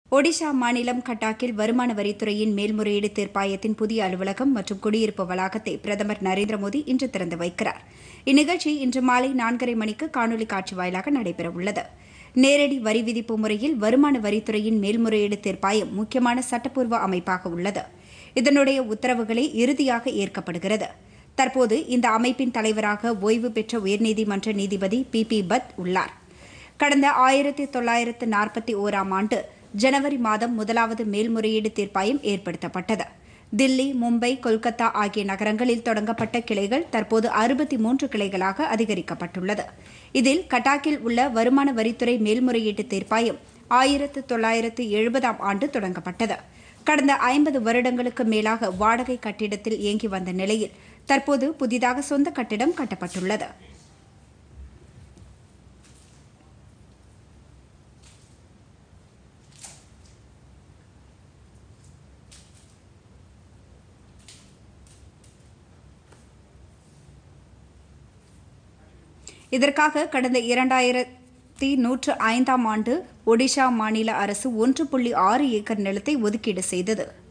ஒடிஷா மாநிலம் கட்டாக்கில் வருமான வரித்துறையின் மேல்முறையீடு தீர்ப்பாயத்தின் புதிய அலுவலகம் மற்றும் குடியிருப்பு வளாகத்தை பிரதமர் நரேந்திர மோடி இன்று திறந்து வைக்கிறார் இந்நிகழ்ச்சி இன்று மாலை நான்கரை மணிக்கு காணொலி காட்சி வாயிலாக நடைபெறவுள்ளது நேரடி வரி விதிப்பு முறையில் வருமான வரித்துறையின் மேல்முறையீடு தீர்ப்பாயம் முக்கியமான சட்டப்பூர்வ அமைப்பாக உள்ளது இதனுடைய உத்தரவுகளை இறுதியாக ஏற்கப்படுகிறது தற்போது இந்த அமைப்பின் தலைவராக ஓய்வு பெற்ற உயர்நீதிமன்ற நீதிபதி பி பி பத் உள்ளார் கடந்த ஆயிரத்தி தொள்ளாயிரத்து நாற்பத்தி ஓராம் ஆண்டு ஜனவரி மாதம் முதலாவது மேல்முறையீடு தீர்ப்பாயம் ஏற்படுத்தப்பட்டது தில்லி மும்பை கொல்கத்தா ஆகிய நகரங்களில் தொடங்கப்பட்ட கிளைகள் தற்போது அறுபத்தி மூன்று கிளைகளாக அதிகரிக்கப்பட்டுள்ளது இதில் கட்டாக்கில் உள்ள வருமான வரித்துறை மேல்முறையீட்டு தீர்ப்பாயம் ஆயிரத்து தொள்ளாயிரத்து எழுபதாம் ஆண்டு தொடங்கப்பட்டது கடந்த ஐம்பது வருடங்களுக்கு மேலாக வாடகை கட்டிடத்தில் இயங்கி வந்த நிலையில் தற்போது புதிதாக சொந்த கட்டிடம் கட்டப்பட்டுள்ளது இதற்காக கடந்த இரண்டாயிரத்தி நூற்று ஐந்தாம் ஆண்டு ஒடிஷா மாநில அரசு ஒன்று புள்ளி ஆறு ஏக்கர் நிலத்தை ஒதுக்கீடு செய்தது